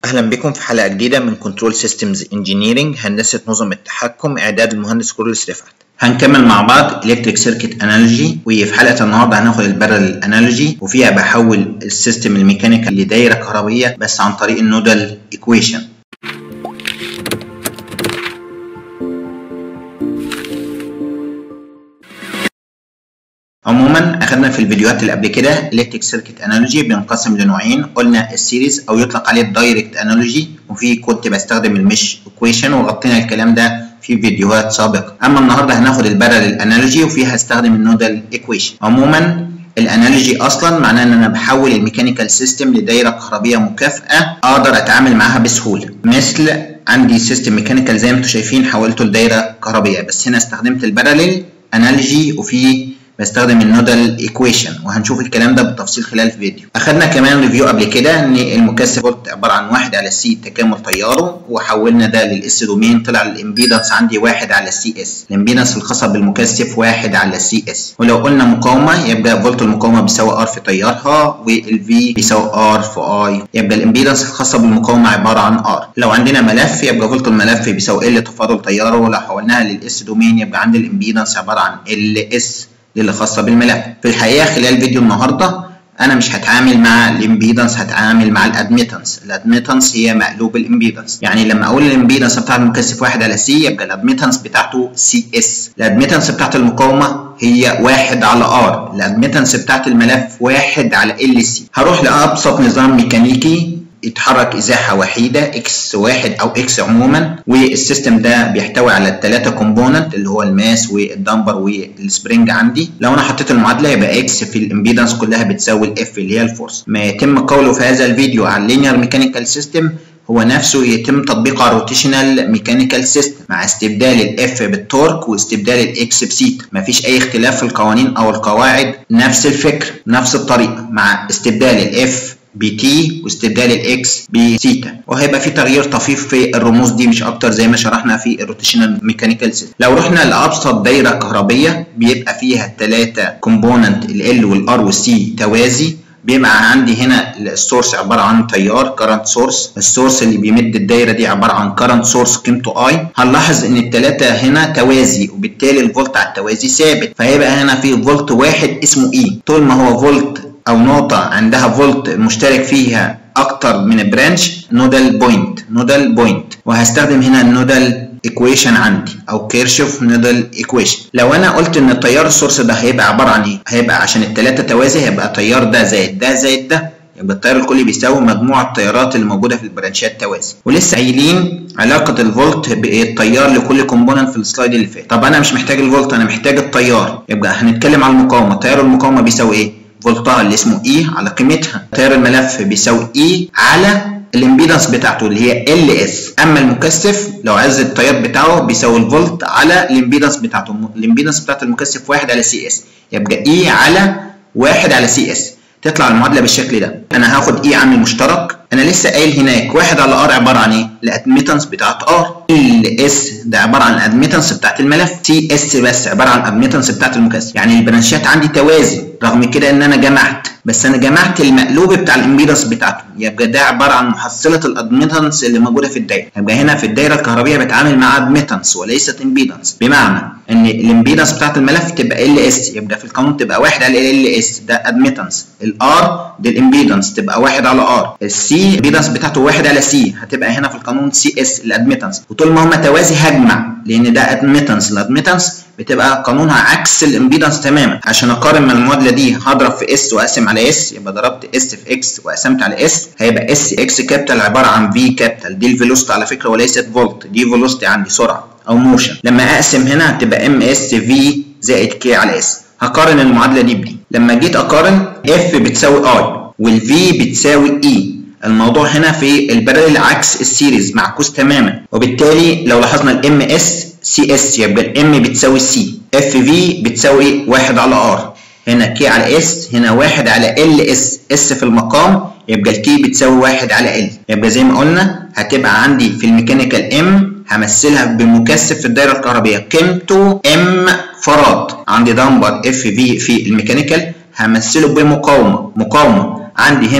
أهلا بكم في حلقة جديدة من كنترول سيستمز انجينيرنج هندسة نظم التحكم إعداد المهندس كورلس رفعت هنكمل مع بعض الكتريك سيركت انالوجي وفي حلقه النهارده هناخد البارل انالوجي وفيها بحول السيستم الميكانيكال لدايره كهربيه بس عن طريق النودال ايكويشن عموما اخذنا في الفيديوهات اللي قبل كده الكتريك سيركت انالوجي بينقسم لنوعين قلنا السيريز او يطلق عليه الدايركت انالوجي وفي كنت بستخدم المش ايكويشن وغطينا الكلام ده في فيديوهات سابقه اما النهارده هناخد البارل انالوجي وفيها هستخدم النودال ايكويشن عموما الانالوجي اصلا معناه ان انا بحول الميكانيكال سيستم لدايره كهربيه مكافئه اقدر اتعامل معاها بسهوله مثل عندي سيستم ميكانيكال زي ما انتم شايفين حولته لدايره كهربيه بس هنا استخدمت الباراليل انالوجي وفي بستخدم النودال ايكويشن وهنشوف الكلام ده بالتفصيل خلال الفيديو اخدنا كمان ريفيو قبل كده ان المكثف فولت عباره عن واحد على سي تكامل تياره وحولنا ده للاس دومين طلع الامبيدنس عندي واحد على سي اس الامبيدنس الخاصه بالمكثف واحد على سي اس ولو قلنا مقاومه يبقى فولت المقاومه بيساوي ار في تيارها والفي بيساوي ار في اي يبقى الامبيدنس الخاصه بالمقاومه عباره عن ار لو عندنا ملف يبقى فولت الملف بيساوي ال تفاضل تياره ولو حولناها للاس دومين يبقى عندي الامبيدنس عباره عن ال اس دي اللي خاصه بالملف في الحقيقه خلال فيديو النهارده انا مش هتعامل مع الامبيدنس هتعامل مع الادميتنس الادميتنس هي مقلوب الامبيدنس يعني لما اقول الامبيدنس بتاع المكثف واحد على سي يبقى الادميتنس بتاعته سي اس الادميتنس بتاعت المقاومه هي واحد على ار الادميتنس بتاعت الملف واحد على ال سي هروح لابسط نظام ميكانيكي يتحرك ازاحه وحيده اكس واحد او اكس عموما والسيستم ده بيحتوي على الثلاثه كومبوننت اللي هو الماس والدمبر والسبرينج عندي لو انا حطيت المعادله يبقى اكس في الامبيدنس كلها بتساوي الاف اللي هي الفورس ما يتم قوله في هذا الفيديو عن اللينير ميكانيكال سيستم هو نفسه يتم تطبيقه على الروتيشنال ميكانيكال سيستم مع استبدال الاف بالتورك واستبدال الاكس بسيتا مفيش اي اختلاف في القوانين او القواعد نفس الفكر نفس الطريقه مع استبدال الاف بتي واستبدال الاكس بثيتا وهيبقى في تغيير طفيف في الرموز دي مش اكتر زي ما شرحنا في الروتيشنال ميكانيكال سيستم لو رحنا لابسط دايره كهربيه بيبقى فيها الثلاثه كومبوننت ال والار والسي توازي بيبقى عندي هنا السورس عباره عن تيار كارنت سورس السورس اللي بيمد الدايره دي عباره عن كارنت سورس قيمته اي هنلاحظ ان الثلاثه هنا توازي وبالتالي الفولت على التوازي ثابت فهيبقى هنا في فولت واحد اسمه اي طول ما هو فولت او نقطة عندها فولت مشترك فيها اكتر من برانش نودال بوينت نودال بوينت وهستخدم هنا النودال ايكويشن عندي او كيرشوف نودال ايكويشن لو انا قلت ان التيار السورس ده هيبقى عبارة عن ايه هيبقى عشان التلاتة توازي هيبقى تيار ده زائد ده زائد ده يبقى التيار الكلي بيساوي مجموع التيارات اللي موجوده في البرانشات توازي ولسه قايلين علاقه الفولت بالتيار لكل كومبوننت في السلايد اللي فات طب انا مش محتاج الفولت انا محتاج التيار يبقى هنتكلم على المقاومه تيار المقاومه بيساوي ايه فولتها اللي اسمه اي على قيمتها تيار الملف بيساوي اي على الامبيدنس بتاعته اللي هي ال اس اما المكثف لو عايز التيار بتاعه بيساوي الفولت على الامبيدنس بتاعته الامبيدنس بتاعت المكثف 1 على سي اس يبقى اي على 1 على سي اس تطلع المعادله بالشكل ده انا هاخد اي عامل مشترك انا لسه قايل هناك واحد على ار عباره عن ايه الادميتنس بتاعت ار ال اس ده عباره عن الادميتنس بتاعت الملف سي اس بس عباره عن الادميتنس بتاعت المكثف يعني البرانشات عندي توازي رغم كده ان انا جمعت بس انا جمعت المقلوب بتاع الامبيدنس بتاعته يبقى ده عباره عن محصله الادميتنس اللي موجوده في الدايره يبقى هنا في الدايره الكهربيه بتعامل مع ادميتنس وليست امبيدنس بمعنى ان الامبيدنس بتاعت الملف تبقى ال اس يبقى في القانون تبقى 1 على ال اس ده ادميتنس الار دي الامبيدنس تبقى 1 على ار السي الامبيدنس بتاعته 1 على سي هتبقى هنا في القانون سي اس الادميتنس وطول ما هما توازي هجمع لان ده ادميتنس الادميتنس بتبقى قانونها عكس الامبيدنس تماما عشان اقارن من المعادله دي هضرب في اس واقسم على اس يبقى ضربت اس في اكس وقسمت على اس هيبقى اس اكس كابيتال عباره عن في كابيتال دي الفيلوسيتي على فكره وليست فولت دي فيلوسيتي عندي سرعه او موشن لما اقسم هنا هتبقى ام اس في زائد كي على اس هقارن المعادله دي بدي لما جيت اقارن اف بتساوي اي والفي بتساوي اي الموضوع هنا في الباراليل عكس السيريز معكوس تماما وبالتالي لو لاحظنا الام اس سي اس يبقى الام بتساوي سي اف في بتساوي 1 على ار هنا كي على اس هنا 1 على ال اس اس في المقام يبقى الكي بتساوي 1 على ال يبقى زي ما قلنا هتبقى عندي في الميكانيكال ام همثلها بمكثف في الدايره الكهربيه قيمته ام فراد عندي دمبر اف في في الميكانيكال همثله بمقاومه مقاومه عندي هنا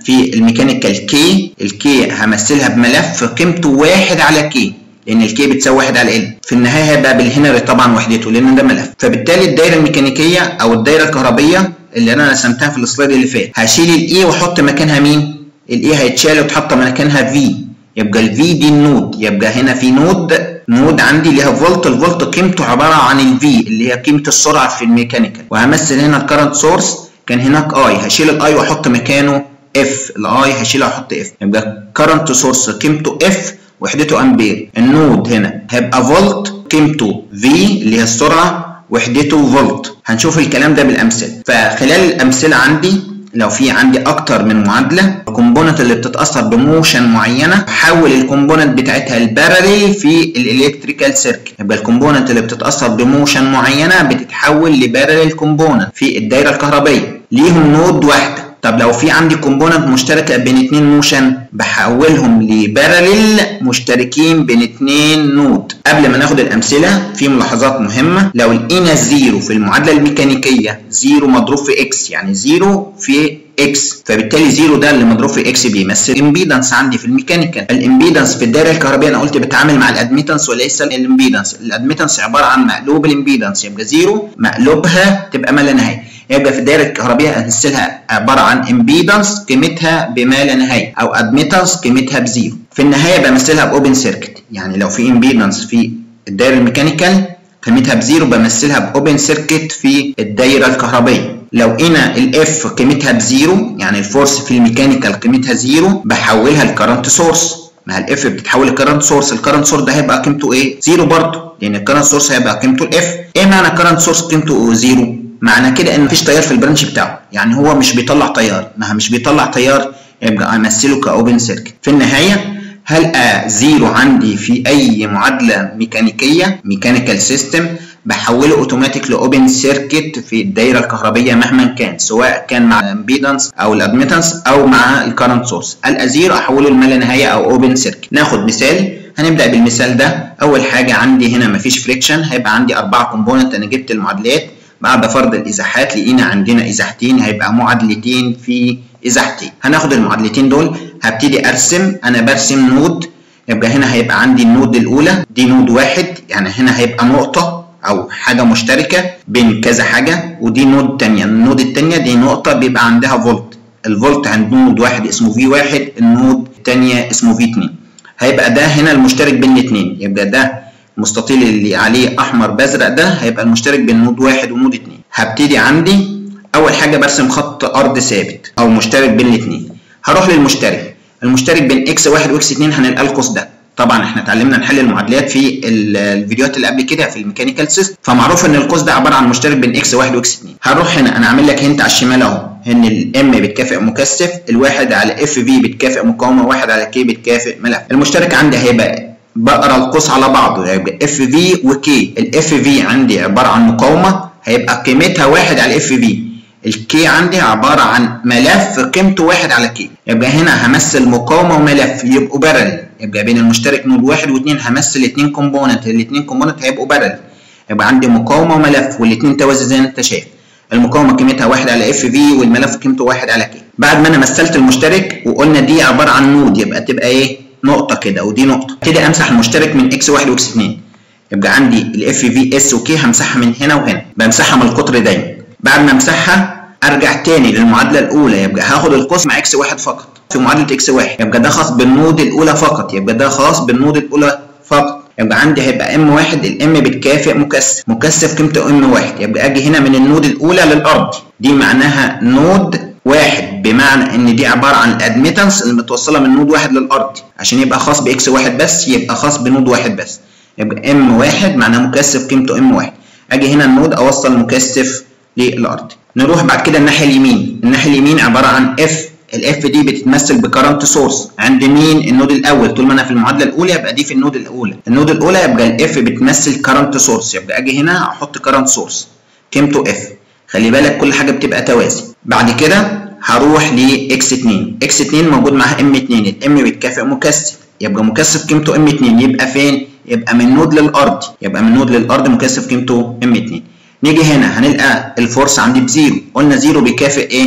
في الميكانيكال كي الكي همثلها بملف قيمته واحد على كي لان الكي بتساوي واحد على ال في النهايه هيبقى بالهنري طبعا وحدته لان ده ملف فبالتالي الدايره الميكانيكيه او الدايره الكهربيه اللي انا رسمتها في السلايد اللي فات هشيل الاي واحط مكانها مين الاي هيتشال وتحط مكانها في يبقى الفي دي النود يبقى هنا في نود نود عندي ليها فولت الفولت قيمته عباره عن الفي اللي هي قيمه السرعه في الميكانيكال وهمثل هنا الكرنت سورس كان هناك اي هشيل الاي واحط مكانه اف الاي هشيلها واحط اف يبقى كرنت سورس قيمته اف وحدته امبير النود هنا هيبقى فولت قيمته في اللي هي السرعه وحدته فولت هنشوف الكلام ده بالامثله فخلال الامثله عندي لو في عندي اكتر من معادله الكومبوننت اللي بتتاثر بموشن معينه حول الكومبوننت بتاعتها الباراليل في الالكتريكال سيركت يبقى الكومبوننت اللي بتتاثر بموشن معينه بتتحول لباراليل كومبوننت في الدايره الكهربائيه ليهم نود واحده طب لو في عندي كومبوننت مشتركه بين اتنين موشن بحولهم لباراليل مشتركين بين اتنين نود قبل ما ناخد الامثله في ملاحظات مهمه لو لقينا زيرو في المعادله الميكانيكيه زيرو مضروب في اكس يعني زيرو في اكس فبالتالي زيرو ده اللي مضروب في اكس بيمثل امبيدنس عندي في الميكانيكال الامبيدنس في الدايره الكهربائيه انا قلت بتعامل مع الادميتنس وليس الامبيدنس الادميتنس عباره عن مقلوب الامبيدنس يبقى زيرو مقلوبها تبقى ما لا نهايه يبقى في الدايره الكهربائيه هنمثلها عباره عن امبيدنس قيمتها بما لا نهايه او ادميتنس قيمتها بزيرو في النهايه بمثلها باوبن سيركت يعني لو في امبيدنس في الدايره الميكانيكال قيمتها بزيرو بمثلها باوبن سيركت في الدايره الكهربائيه لو قلنا الاف قيمتها بزيرو يعني الفورس في الميكانيكال قيمتها زيرو بحولها لكرنت سورس ما الاف بتتحول لكرنت سورس الكرنت سورس ده هيبقى قيمته ايه زيرو برضه لان الكرنت سورس هيبقى قيمته الاف ايه معنى كرنت سورس قيمته زيرو معنى كده ان مفيش تيار في البرانش بتاعه يعني هو مش بيطلع تيار ما مش بيطلع تيار يبقى امثله كاوبن سيركت في النهايه هلقى زيرو عندي في اي معادله ميكانيكيه ميكانيكال سيستم بحوله اوتوماتيك لاوبن سيركت في الدايره الكهربيه مهما كان سواء كان مع الامبيدنس او الادميتنس او مع الكرنت سورس القى زيرو احوله لما لا نهايه او اوبن سيركت ناخد مثال هنبدا بالمثال ده اول حاجه عندي هنا مفيش فريكشن هيبقى عندي اربعه كومبوننت انا جبت المعادلات بعد فرض الازاحات لقينا عندنا ازاحتين هيبقى معادلتين في ازاحتين هناخد المعادلتين دول هبتدي ارسم انا برسم نود يبقى هنا هيبقى عندي النود الاولى دي نود واحد يعني هنا هيبقى نقطه او حاجه مشتركه بين كذا حاجه ودي نود تانية النود التانية دي نقطه بيبقى عندها فولت الفولت عند نود واحد اسمه في واحد النود التانية اسمه في اتنين هيبقى ده هنا المشترك بين الاتنين يبقى ده المستطيل اللي عليه احمر بازرق ده هيبقى المشترك بين نود واحد ونود اتنين هبتدي عندي اول حاجه برسم خط ارض ثابت او مشترك بين الاتنين هروح للمشترك المشترك بين اكس واحد واكس اتنين هنلقى القوس ده طبعا احنا اتعلمنا نحل المعادلات في الفيديوهات اللي قبل كده في الميكانيكال سيستم فمعروف ان القوس ده عباره عن مشترك بين اكس واحد واكس اتنين هنروح هنا انا عامل لك هنت على الشمال اهو ان الام بتكافئ مكثف الواحد على اف في بتكافئ مقاومه واحد على كي بتكافئ ملف المشترك عندي هيبقى بقرا القوس على بعضه هيبقى اف في وكي الاف في عندي عباره عن مقاومه هيبقى قيمتها واحد على اف في الكي عندي عباره عن ملف قيمته واحد على كي يبقى هنا همثل مقاومه وملف يبقوا بارل يبقى بين المشترك نود واحد واثنين همثل اثنين كومبوننت الاثنين كومبوننت هيبقوا بارل يبقى عندي مقاومه وملف والاثنين توازي زي ما انت شايف المقاومه قيمتها واحد على اف في والملف قيمته واحد على كي بعد ما انا مثلت المشترك وقلنا دي عباره عن نود يبقى تبقى ايه نقطة كده ودي نقطة ابتدي امسح المشترك من اكس واحد واكس اتنين يبقى عندي الاف في اس وكي همسحها من هنا وهنا بمسحها من القطر دايما بعد ما امسحها ارجع تاني للمعادلة الأولى يبقى هاخد القوس مع اكس واحد فقط في معادلة اكس واحد يبقى ده خاص بالنود الأولى فقط يبقى ده خاص بالنود الأولى فقط يبقى عندي هيبقى ام واحد الام بتكافئ مكثف مكثف قيمته ام واحد يبقى اجي هنا من النود الأولى للأرض دي معناها نود واحد بمعنى ان دي عباره عن الادميتنس اللي متوصله من نود واحد للارض عشان يبقى خاص باكس واحد بس يبقى خاص بنود واحد بس يبقى ام واحد معناه مكثف قيمته ام واحد اجي هنا النود اوصل مكثف للارض نروح بعد كده الناحيه اليمين الناحيه اليمين عباره عن اف الاف دي بتتمثل بكرنت سورس عند مين النود الاول طول ما انا في المعادله الاولى يبقى دي في النود الاولى النود الاولى يبقى الاف بتمثل كرنت سورس يبقى اجي هنا احط كرنت سورس قيمته اف خلي بالك كل حاجه بتبقى توازي بعد كده هروح لاكس 2 اكس 2 موجود معاها ام 2 الام بتكافئ مكثف يبقى مكثف قيمته ام 2 يبقى فين يبقى من نود للارض يبقى من نود للارض مكثف قيمته ام 2 نيجي هنا هنلقى الفورس عندي بزيرو قلنا زيرو بيكافئ ايه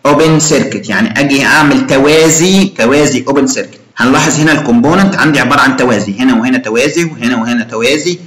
اوبن سيركت يعني اجي اعمل توازي توازي اوبن سيركت هنلاحظ هنا الكومبوننت عندي عباره عن توازي هنا وهنا توازي وهنا وهنا توازي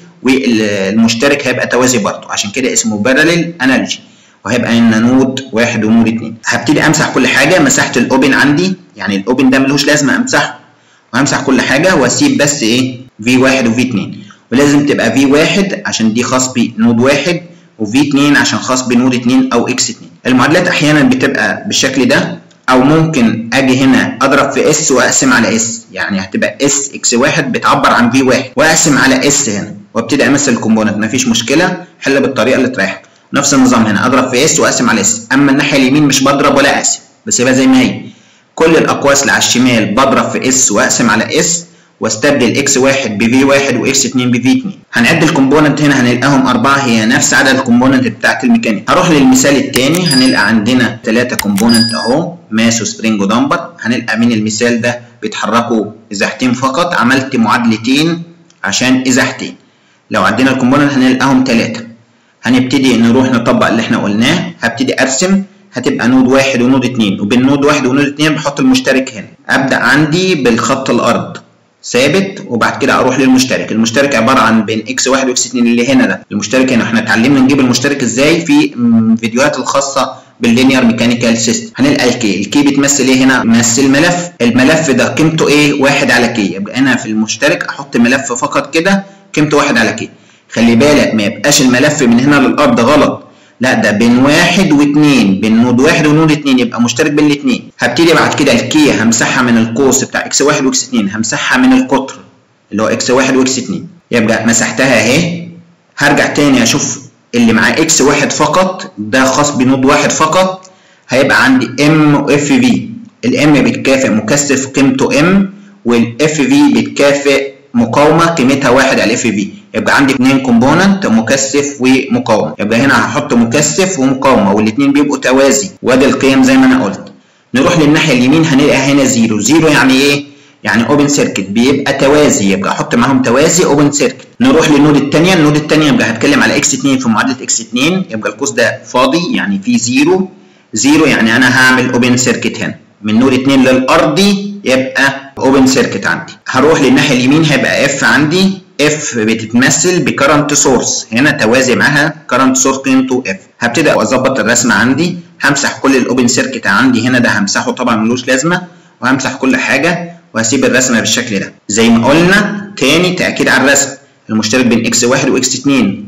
والمشترك هيبقى توازي برضه عشان كده اسمه باراليل انالوجي وهيبقى هنا نود واحد ونود اتنين هبتدي امسح كل حاجه مسحت الاوبن عندي يعني الاوبن ده ملوش لازمه امسحه وهمسح كل حاجه واسيب بس ايه في واحد وفي اتنين ولازم تبقى في واحد عشان دي خاص بنود واحد وفي 2 عشان خاص بنود 2 او اكس 2 المعادلات احيانا بتبقى بالشكل ده او ممكن اجي هنا اضرب في اس واقسم على اس يعني هتبقى اس اكس 1 بتعبر عن في 1 واقسم على اس هنا وابتدي امثل الكومبوننت مفيش مشكله حل بالطريقه اللي تريحك نفس النظام هنا اضرب في اس واقسم على اس اما الناحيه اليمين مش بضرب ولا اقسم بسيبها زي ما هي كل الاقواس اللي على الشمال بضرب في اس واقسم على اس واستبدل اكس 1 بفي 1 واكس 2 بفي 2 هنعد الكومبوننت هنا هنلقاهم أربعة هي نفس عدد الكومبوننت بتاعت الميكانيك هروح للمثال الثاني هنلقى عندنا ثلاثة كومبوننت أهو ماس وسبرينج ودمبر هنلقى من المثال ده بيتحركوا إزاحتين فقط عملت معادلتين عشان إزاحتين لو عدينا الكومبوننت هنلقاهم ثلاثة هنبتدي نروح نطبق اللي احنا قلناه هبتدي أرسم هتبقى نود واحد ونود اتنين وبين نود واحد ونود اتنين بحط المشترك هنا أبدأ عندي بالخط الأرض ثابت وبعد كده اروح للمشترك المشترك عباره عن بين اكس 1 واكس 2 اللي هنا ده المشترك هنا احنا اتعلمنا نجيب المشترك ازاي في فيديوهات الخاصه باللينير ميكانيكال سيستم هنلقى الكي الكي بتمثل ايه هنا بتمثل ملف الملف ده قيمته ايه واحد على كي يبقى انا في المشترك احط ملف فقط كده قيمته واحد على كي خلي بالك ما يبقاش الملف من هنا للارض غلط لا ده بين واحد واثنين بين نود واحد ونود اتنين يبقى مشترك بين الاثنين هبتدي بعد كده الكي همسحها من القوس بتاع اكس واحد واكس اتنين همسحها من القطر اللي هو اكس واحد واكس اتنين يبقى مسحتها اهي هرجع تاني اشوف اللي معاه اكس واحد فقط ده خاص بنود واحد فقط هيبقى عندي ام واف في الام بتكافئ مكثف قيمته ام والاف في بتكافئ مقاومه قيمتها واحد على اف في يبقى عندي اثنين كومبوننت مكثف ومقاومه يبقى هنا هحط مكثف ومقاومه والاثنين بيبقوا توازي وادي القيم زي ما انا قلت نروح للناحيه اليمين هنلاقي هنا زيرو زيرو يعني ايه يعني اوبن سيركت بيبقى توازي يبقى احط معاهم توازي اوبن سيركت نروح للنود الثانيه النود الثانيه يبقى هتكلم على اكس 2 في معادله اكس 2 يبقى القوس ده فاضي يعني في زيرو زيرو يعني انا هعمل اوبن سيركت هنا من نود 2 للارضي يبقى اوبن سيركت عندي هروح للناحيه اليمين هيبقى اف عندي اف بتتمثل بكرنت سورس هنا توازي معاها كرنت سورس قيمته اف هبتدي اظبط الرسمه عندي همسح كل الاوبن سيركت عندي هنا ده همسحه طبعا ملوش لازمه وهمسح كل حاجه وهسيب الرسمه بالشكل ده زي ما قلنا تاني تاكيد على الرسم المشترك بين اكس 1 واكس 2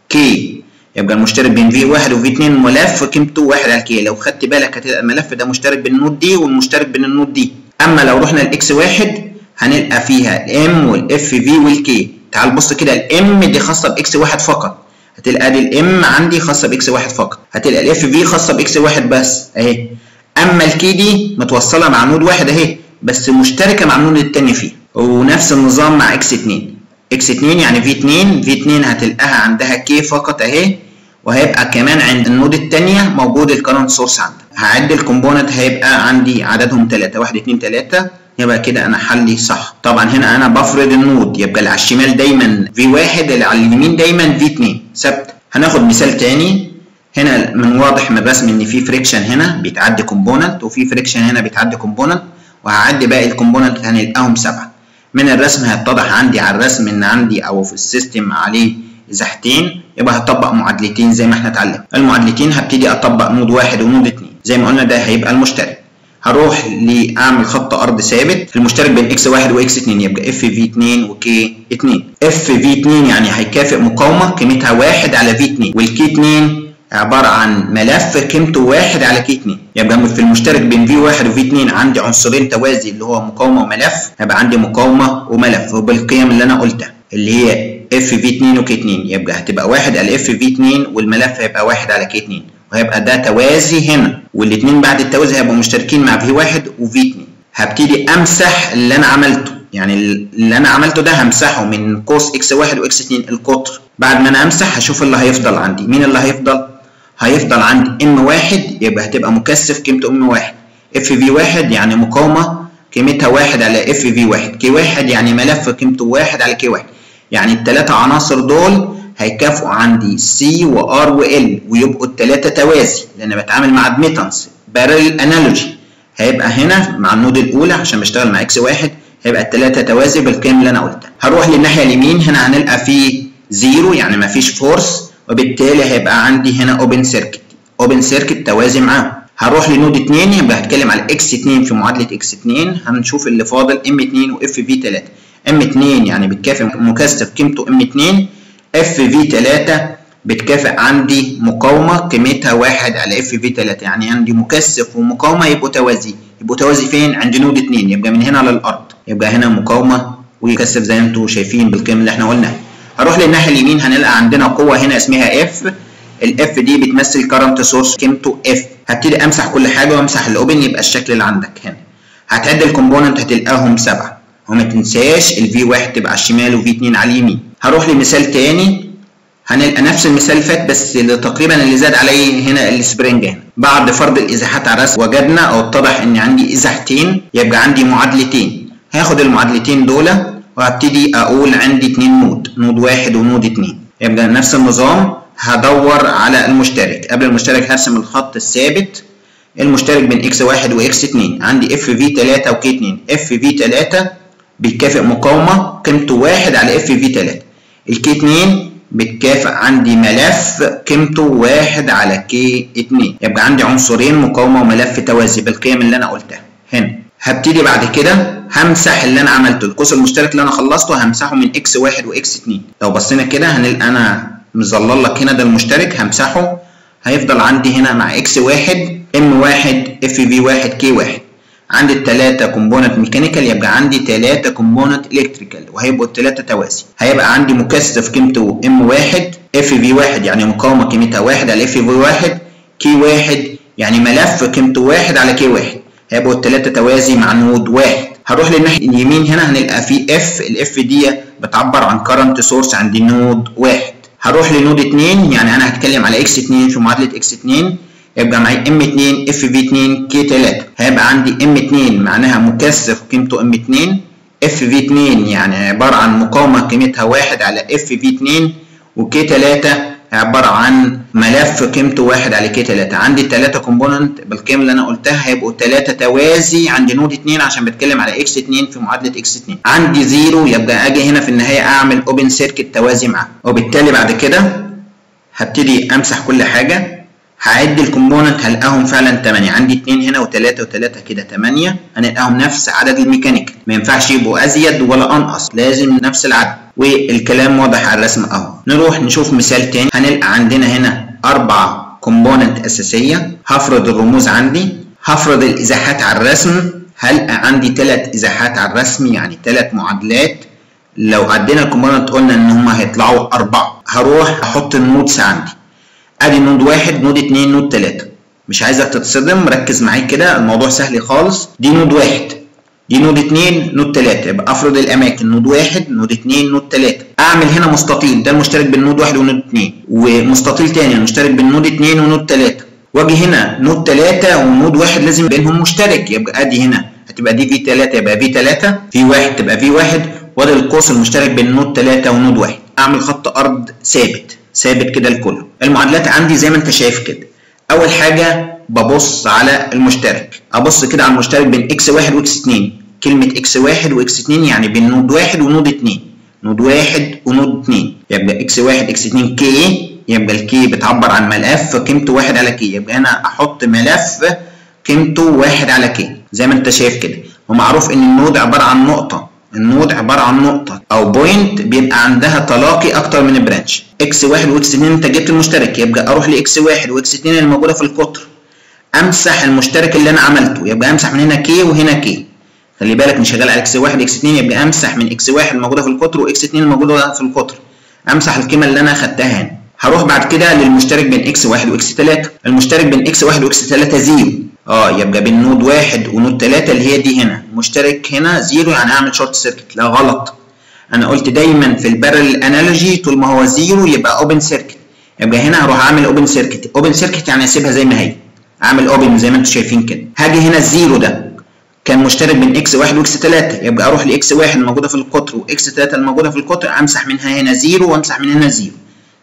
كي يبقى المشترك بين في 1 وفي 2 ملف قيمته 1 على كي لو خدت بالك هتبقى الملف ده مشترك بين النود دي والمشترك بين النود دي اما لو رحنا لاكس 1 هنلقى فيها الام والاف في والكي تعال بص كده الام دي خاصه باكس 1 فقط هتلقى دي الام عندي خاصه باكس 1 فقط هتلقى الاف في خاصه باكس 1 بس اهي اما الكي دي متوصله مع نود واحد اهي بس مشتركه مع النود الثاني فيه ونفس النظام مع اكس 2 اكس 2 يعني في 2 في 2 هتلقاها عندها كي فقط اهي وهيبقى كمان عند النود الثانيه موجود الكرنت سورس عندك هعد الكومبوننت هيبقى عندي عددهم 3 1 2 3 يبقى كده انا حلي صح طبعا هنا انا بفرض النود يبقى اللي على الشمال دايما في واحد اللي على اليمين دايما في 2 ثابت هناخد مثال تاني هنا من واضح من الرسم ان في فريكشن هنا بيتعدي كومبوننت وفي فريكشن هنا بيتعدي كومبوننت وهعدي باقي الكومبوننت هنلقاهم سبعه من الرسم هيتضح عندي على الرسم ان عندي او في السيستم عليه ازاحتين يبقى هطبق معادلتين زي ما احنا اتعلمنا المعادلتين هبتدي اطبق نود واحد ونود اتنين زي ما قلنا ده هيبقى المشترك هروح لاعمل خط ارض ثابت في المشترك بين اكس 1 واكس 2 يبقى اف في 2 وكي 2 اف في 2 يعني هيكافئ مقاومه قيمتها 1 على في 2 والكي 2 عباره عن ملف قيمته 1 على كي 2 يبقى في المشترك بين في 1 وفي 2 عندي عنصرين توازي اللي هو مقاومه وملف هيبقى عندي مقاومه وملف وبالقيم اللي انا قلتها اللي هي اف في 2 وكي 2 يبقى هتبقى 1 على اف في 2 والملف هيبقى 1 على كي 2 وهيبقى ده توازي هنا والاثنين بعد التوازي هيبقوا مشتركين مع في 1 وفي 2 هبتدي امسح اللي انا عملته يعني اللي انا عملته ده همسحه من قوس اكس 1 واكس 2 القطر بعد ما انا امسح هشوف اللي هيفضل عندي مين اللي هيفضل هيفضل عندي ام 1 يبقى هتبقى مكثف قيمته ام 1 اف في 1 يعني مقاومه قيمتها 1 على اف في 1 كي 1 يعني ملف قيمته 1 على كي 1 يعني الثلاثه عناصر دول هيكافئوا عندي سي وار وال ويبقوا الثلاثه توازي لان بتعامل مع ادميتنس بارل انالوجي هيبقى هنا مع النود الاولى عشان بشتغل مع اكس واحد هيبقى الثلاثه توازي بالقيم اللي انا قلتها هروح للناحيه اليمين هنا هنلقى فيه زيرو يعني مفيش فورس وبالتالي هيبقى عندي هنا اوبن سيركت اوبن سيركت توازي معاهم هروح لنود 2 يبقى هتكلم على اكس 2 في معادله اكس 2 هنشوف اللي فاضل ام 2 واف في 3 ام 2 يعني بتكافئ مكثف قيمته ام 2 اف في 3 بتكافئ عندي مقاومه قيمتها 1 على اف في 3 يعني عندي مكثف ومقاومه يبقوا توازي يبقوا توازي فين عند نود 2 يبقى من هنا للارض يبقى هنا مقاومه ويكثف زي ما انتم شايفين بالقيم اللي احنا قلناها هروح للناحيه اليمين هنلقى عندنا قوه هنا اسمها اف الاف دي بتمثل كرنت سورس قيمته اف هبتدي امسح كل حاجه وامسح الاوبن يبقى الشكل اللي عندك هنا هتعد الكومبوننت هتلقاهم سبعه وما تنساش الفي 1 تبقى على الشمال وفي 2 على اليمين هروح لمثال تاني هنلقى نفس المثال اللي فات بس تقريبا اللي زاد عليه هنا السبرينج هنا بعد فرض الازاحات على الرسم وجدنا او اتضح ان عندي ازاحتين يبقى عندي معادلتين هاخد المعادلتين دول وهبتدي اقول عندي اتنين نود نود واحد ونود اتنين يبقى نفس النظام هدور على المشترك قبل المشترك هرسم الخط الثابت المشترك بين اكس واحد واكس اتنين عندي اف في تلاتة وكي اتنين اف في تلاتة بيكافئ مقاومة قيمته واحد على اف في تلاتة الكي اتنين بتكافئ عندي ملف قيمته واحد على كي اتنين يبقى عندي عنصرين مقاومة وملف توازي بالقيم اللي انا قلتها هنا هبتدي بعد كده همسح اللي انا عملته القوس المشترك اللي انا خلصته همسحه من اكس واحد واكس اتنين لو بصينا كده هنلقى انا مظلل لك هنا ده المشترك همسحه هيفضل عندي هنا مع اكس واحد ام واحد اف في واحد كي واحد عندي التلاتة كومبوننت ميكانيكال يبقى عندي تلاتة كومبوننت الكتريكال وهيبقوا التلاتة توازي هيبقى عندي مكثف قيمته ام واحد اف في واحد يعني مقاومة قيمتها واحد على اف في واحد كي واحد يعني ملف قيمته واحد على كي واحد هيبقوا التلاتة توازي مع نود واحد هروح للناحية اليمين هنا هنلقى فيه اف الاف دي بتعبر عن كرنت سورس عند نود واحد هروح لنود 2 يعني انا هتكلم على اكس 2 في معادله اكس 2 يبقى معايا ام 2 اف في 2 كي 3 هيبقى عندي ام 2 معناها مكثف قيمته ام 2 اف في 2 يعني عباره عن مقاومه قيمتها 1 على اف في 2 وكي 3 عباره عن ملف قيمته 1 على كي 3 عندي الثلاثه كومبوننت بالقيم اللي انا قلتها هيبقوا ثلاثه توازي عند نود 2 عشان بتكلم على اكس 2 في معادله اكس 2 عندي زيرو يبقى اجي هنا في النهايه اعمل اوبن سيركت توازي معاه وبالتالي بعد كده هبتدي امسح كل حاجه هعد الكومبوننت هلقاهم فعلا 8 عندي 2 هنا و3 و3 كده 8 هنلقاهم نفس عدد الميكانيكال ما ينفعش يبقوا ازيد ولا انقص لازم نفس العدد والكلام واضح على الرسم اهو نروح نشوف مثال تاني هنلقى عندنا هنا اربع كومبوننت اساسيه هفرض الرموز عندي هفرض الازاحات على الرسم هلقى عندي ثلاث ازاحات على الرسم يعني ثلاث معادلات لو عدينا الكومبوننت قلنا ان هم هيطلعوا اربعه هروح احط النودز عندي ادي نود واحد نود اتنين نود تلاته مش عايزك تتصدم ركز معايا كده الموضوع سهل خالص دي نود واحد دي نود اتنين نود تلاته يبقى افرض الاماكن نود واحد نود اتنين نود تلاته اعمل هنا مستطيل ده المشترك بين نود واحد ونود اتنين ومستطيل تاني المشترك بين نود اتنين ونود تلاته واجي هنا نود تلاته ونود واحد لازم بينهم مشترك يبقى ادي هنا هتبقى دي في تلاته يبقى في تلاته في واحد تبقى في واحد وادي القوس المشترك بين نود تلاته ونود واحد اعمل خط ارض ثابت ثابت كده لكله المعادلات عندي زي ما انت شايف كده اول حاجه ببص على المشترك ابص كده على المشترك بين اكس واحد واكس اتنين كلمه اكس واحد واكس اتنين يعني بين نود واحد ونود اتنين نود واحد ونود اتنين يبقى اكس واحد اكس اتنين كي يبقى الكي بتعبر عن ملف قيمته واحد على كي يبقى هنا احط ملف قيمته واحد على كي زي ما انت شايف كده ومعروف ان النود عباره عن نقطه النود عباره عن نقطه او بوينت بيبقى عندها تلاقي اكتر من برانش اكس واحد واكس اتنين انت جبت المشترك يبقى اروح لاكس واحد واكس اتنين اللي موجوده في القطر امسح المشترك اللي انا عملته يبقى امسح من هنا كي وهنا كي خلي بالك مش شغال على اكس واحد اكس اتنين يبقى امسح من اكس واحد الموجوده في القطر واكس اتنين الموجوده في القطر امسح القيمه اللي انا خدتها هنا هروح بعد كده للمشترك بين اكس واحد واكس تلاته المشترك بين اكس واحد واكس تلاته زيرو اه يبقى بين نود واحد ونود تلاته اللي هي دي هنا المشترك هنا زيرو يعني اعمل شورت سيركت لا غلط انا قلت دايما في البارل انالوجي طول ما هو زيرو يبقى اوبن سيركت يبقى هنا هروح اعمل اوبن سيركت اوبن سيركت يعني اسيبها زي ما هي اعمل اوبن زي ما انتم شايفين كده هاجي هنا الزيرو ده كان مشترك بين اكس واحد واكس تلاته يبقى اروح لاكس واحد الموجوده في القطر واكس تلاته الموجوده في القطر امسح منها هنا زيرو وامسح من هنا زيرو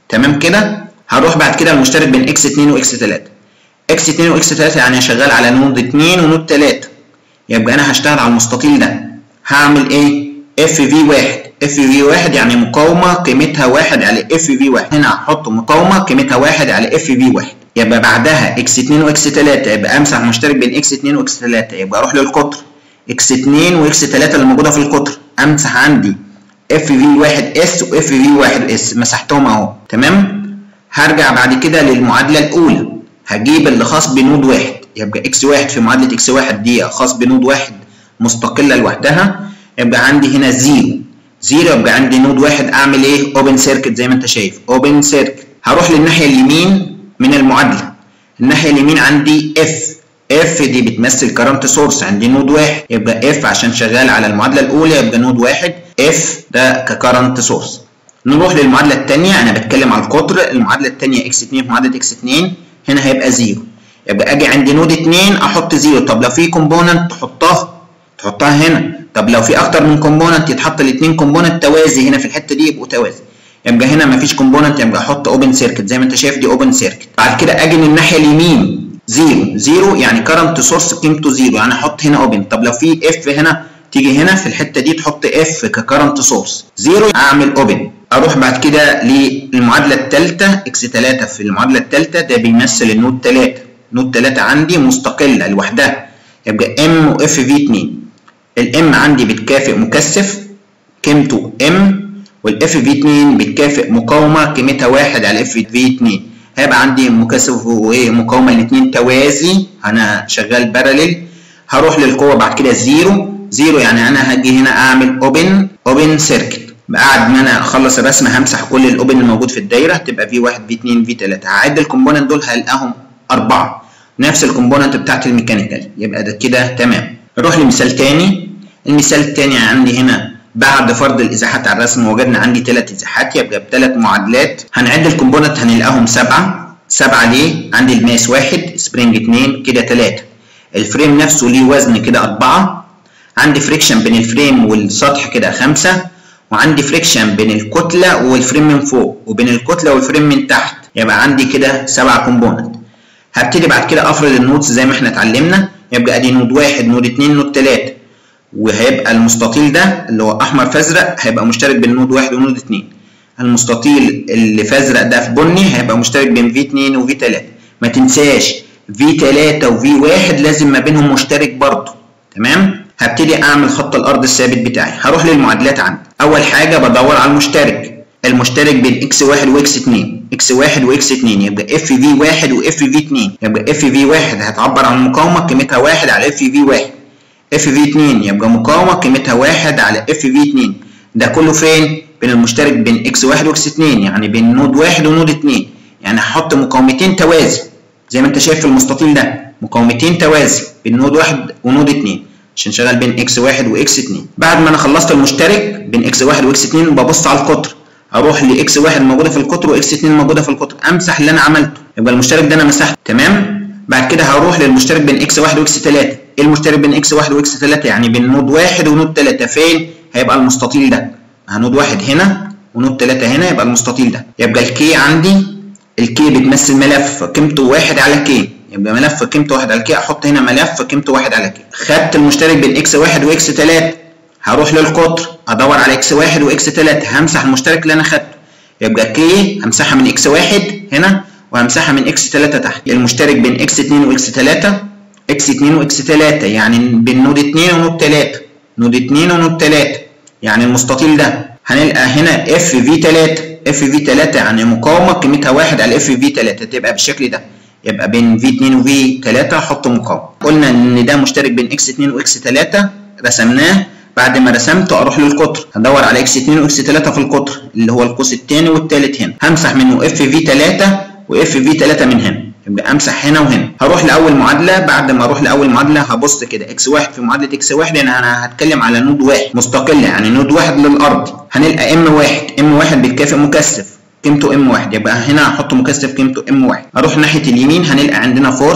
تمام كده هروح بعد كده المشترك بين اكس 2 واكس 3 اكس 2 واكس 3 يعني شغال على نود 2 ونود 3 يبقى انا هشتغل على المستطيل ده هعمل ايه اف في 1 اف في 1 يعني مقاومه قيمتها 1 على اف في 1 هنا هحط مقاومه قيمتها 1 على اف في 1 يبقى بعدها اكس 2 واكس 3 يبقى امسح مشترك بين اكس 2 واكس 3 يبقى اروح للقطر اكس 2 واكس 3 اللي موجوده في القطر امسح عندي اف في 1 اس واف في 1 اس مسحتهم اهو تمام هرجع بعد كده للمعادله الاولى هجيب اللي خاص بنود واحد يبقى اكس واحد في معادله اكس واحد دي خاص بنود واحد مستقله لوحدها يبقى عندي هنا زيرو زيرو يبقى عندي نود واحد اعمل ايه اوبن سيركت زي ما انت شايف اوبن سيركت هروح للناحيه اليمين من المعادله الناحيه اليمين عندي اف اف دي بتمثل كرنت سورس عندي نود واحد يبقى اف عشان شغال على المعادله الاولى يبقى نود واحد اف ده ككرنت سورس نروح للمعادله الثانيه انا بتكلم على القطر المعادله الثانيه اكس 2 في معادله اكس 2 هنا هيبقى زيرو يبقى اجي عندي نود 2 احط زيرو طب لو في كومبوننت تحطها تحطها هنا طب لو في اكتر من كومبوننت يتحط الاثنين كومبوننت توازي هنا في الحته دي يبقوا توازي يبقى هنا مفيش كومبوننت يبقى احط اوبن سيركت زي ما انت شايف دي اوبن سيركت بعد كده اجي من الناحيه اليمين زيرو زيرو يعني كرنت سورس قيمته زيرو يعني احط هنا اوبن طب لو في اف هنا تيجي هنا في الحته دي تحط اف ككرنت سورس زيرو اعمل اوبن اروح بعد كده للمعادله الثالثه اكس 3 في المعادله الثالثه ده بيمثل النود 3 نود 3 عندي مستقله لوحدها يبقى ام واف في 2 الام عندي بتكافئ مكثف قيمته ام والاف في 2 بتكافئ مقاومه قيمتها 1 على اف في 2 هيبقى عندي مكثف ومقاومه الاثنين توازي انا شغال باراليل هروح للقوه بعد كده زيرو زيرو يعني انا هاجي هنا اعمل اوبن اوبن سيركت بعد ما انا اخلص الرسمه همسح كل الاوبن الموجود في الدايره تبقى في 1 في 2 في 3 هعد الكومبوننت دول هلقاهم اربعه نفس الكومبوننت بتاعت الميكانيكال يبقى ده كده تمام نروح لمثال تاني المثال التاني عندي هنا بعد فرض الازاحات على الرسم وجدنا عندي ثلاث ازاحات يبقى بثلاث معادلات هنعد الكومبوننت هنلاقيهم سبعه سبعه ليه؟ عندي الماس واحد سبرينج اثنين كده ثلاثه الفريم نفسه ليه وزن كده اربعه عندي فريكشن بين الفريم والسطح كده خمسه وعندي فريكشن بين الكتله والفريم من فوق وبين الكتله والفريم من تحت يبقى عندي كده سبعه كومبوننت هبتدي بعد كده افرض النودز زي ما احنا اتعلمنا يبقى ادي نود واحد نود اتنين نود تلاته وهيبقى المستطيل ده اللي هو احمر فازرق هيبقى مشترك بين نود واحد ونود اتنين المستطيل اللي فازرق ده في بني هيبقى مشترك بين في اتنين وفي تلاته ما تنساش في تلاته وفي واحد لازم ما بينهم مشترك برضه تمام هبتدي اعمل خط الارض الثابت بتاعي هروح للمعادلات عندي اول حاجه بدور على المشترك المشترك بين اكس واحد واكس اتنين اكس واحد واكس اتنين يبقى اف في واحد واف في اتنين يبقى اف في واحد هتعبر عن المقاومه قيمتها واحد على اف في واحد اف في 2 يبقى مقاومه قيمتها واحد على اف في 2 ده كله فين بين المشترك بين اكس واحد واكس 2 يعني بين نود واحد ونود 2 يعني هحط مقاومتين توازي زي ما انت شايف في المستطيل ده مقاومتين توازي بين نود واحد ونود 2 عشان شغال بين اكس واحد واكس 2 بعد ما انا خلصت المشترك بين اكس واحد واكس 2 ببص على القطر اروح لاكس واحد موجوده في القطر واكس 2 موجوده في القطر امسح اللي انا عملته يبقى المشترك ده انا مسحته تمام بعد كده هروح للمشترك بين اكس واحد واكس 3 ايه المشترك بين اكس واحد واكس 3 يعني بين نود واحد ونود 3 فين هيبقى المستطيل ده نود واحد هنا ونود 3 هنا يبقى المستطيل ده يبقى الكي عندي الكي بتمثل ملف قيمته واحد على كي يبقى ملف قيمته واحد على كي احط هنا ملف قيمته واحد على كي خدت المشترك بين اكس واحد واكس 3 هروح للقطر ادور على اكس واحد واكس 3 همسح المشترك اللي انا خدته يبقى كي همسحها من اكس واحد هنا وهمسحها من اكس 3 تحت المشترك بين اكس 2 واكس 3 اكس 2 واكس 3 يعني بين نود 2 ونود 3 نود 2 ونود 3 يعني المستطيل ده هنلقى هنا اف في 3 اف في 3 يعني مقاومه قيمتها 1 على اف في 3 تبقى بالشكل ده يبقى بين في 2 وفي 3 احط مقاومه قلنا ان ده مشترك بين اكس 2 واكس 3 رسمناه بعد ما رسمته اروح للقطر هدور على اكس 2 واكس 3 في القطر اللي هو القوس الثاني والثالث هنا همسح منه اف في 3 واف في 3 من هنا يبقى امسح هنا وهنا هروح لاول معادله بعد ما اروح لاول معادله هبص كده اكس واحد في معادله اكس واحد يعني انا هتكلم على نود واحد مستقله يعني نود واحد للارض هنلقى ام واحد ام واحد بيتكافئ مكثف قيمته ام واحد يبقى هنا هحط مكثف قيمته ام واحد اروح ناحيه اليمين هنلقى عندنا فورس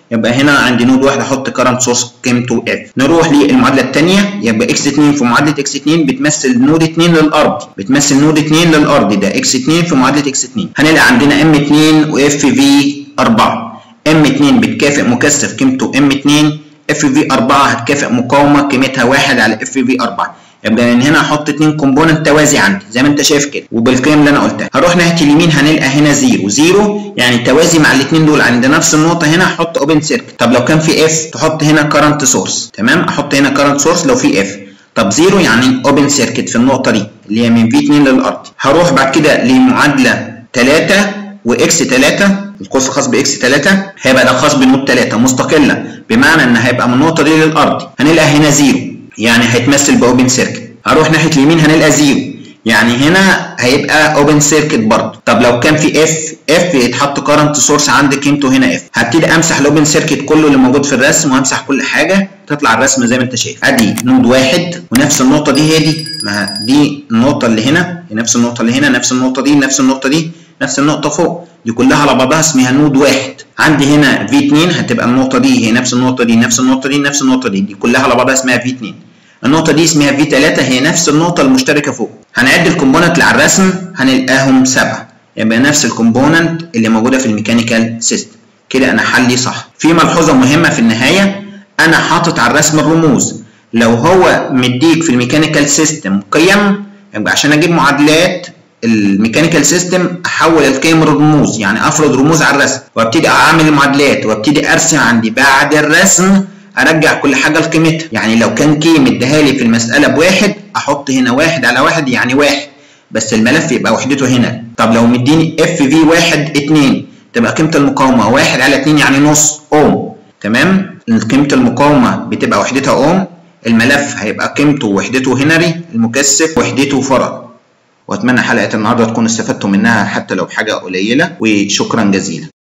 يبقى هنا عندي نود واحد احط كرنت سورس قيمته اف نروح للمعادله الثانيه يبقى اكس 2 في معادله اكس 2 بتمثل نود 2 للارض بتمثل نود 2 للارض ده اكس 2 في معادله اكس 2 هنلاقي عندنا ام 2 واف في 4 ام 2 بتكافئ مكثف قيمته ام 2 اف في 4 هتكافئ مقاومه قيمتها 1 على اف في 4 يبقى من هنا احط اتنين كومبوننت توازي عندي زي ما انت شايف كده وبالقيم اللي انا قلتها هروح ناحيه اليمين هنلقى هنا زيرو زيرو يعني توازي مع الاثنين دول عند نفس النقطه هنا احط اوبن سيركت طب لو كان في اف تحط هنا كرنت سورس تمام احط هنا كرنت سورس لو في اف طب زيرو يعني اوبن سيركت في النقطه دي اللي هي من في 2 للارض هروح بعد كده لمعادله 3 واكس 3 القوس الخاص باكس 3 هيبقى ده خاص بنود 3 مستقله بمعنى ان هيبقى من النقطه دي للارض هنلقى هنا زيرو يعني هيتمثل باوبن سيركت هروح ناحيه اليمين هنلقى زيرو يعني هنا هيبقى اوبن سيركت برضه طب لو كان في اف اف يتحط كارنت سورس عند قيمته هنا اف هبتدي امسح الاوبن سيركت كله اللي موجود في الرسم وامسح كل حاجه تطلع الرسمه زي ما انت شايف ادي نود واحد ونفس النقطه دي هي دي ما دي النقطه اللي هنا نفس النقطه اللي هنا نفس النقطه دي نفس النقطه دي نفس النقطه فوق دي كلها على بعضها اسمها نود واحد عندي هنا في 2 هتبقى النقطه دي هي نفس النقطه دي نفس النقطه دي نفس النقطه دي دي كلها على بعضها اسمها في 2 النقطة دي اسمها في 3 هي نفس النقطة المشتركة فوق. هنعد الكومبوننت اللي على الرسم هنلقاهم سبعة. يبقى نفس الكومبوننت اللي موجودة في الميكانيكال سيستم. كده أنا حلي صح. في ملحوظة مهمة في النهاية أنا حاطط على الرسم الرموز. لو هو مديك في الميكانيكال سيستم قيم يبقى عشان أجيب معادلات الميكانيكال سيستم احول القيم لرموز يعني افرض رموز على الرسم وابتدي اعمل المعادلات وابتدي ارسم عندي بعد الرسم ارجع كل حاجه لقيمتها يعني لو كان كي مديها لي في المساله بواحد احط هنا واحد على واحد يعني واحد بس الملف يبقى وحدته هنا طب لو مديني اف في واحد اتنين تبقى قيمه المقاومه واحد على اتنين يعني نص اوم تمام قيمه المقاومه بتبقى وحدتها اوم الملف هيبقى قيمته وحدته هنري المكثف وحدته فرد واتمنى حلقه النهارده تكونوا استفدتوا منها حتى لو بحاجه قليله وشكرا جزيلا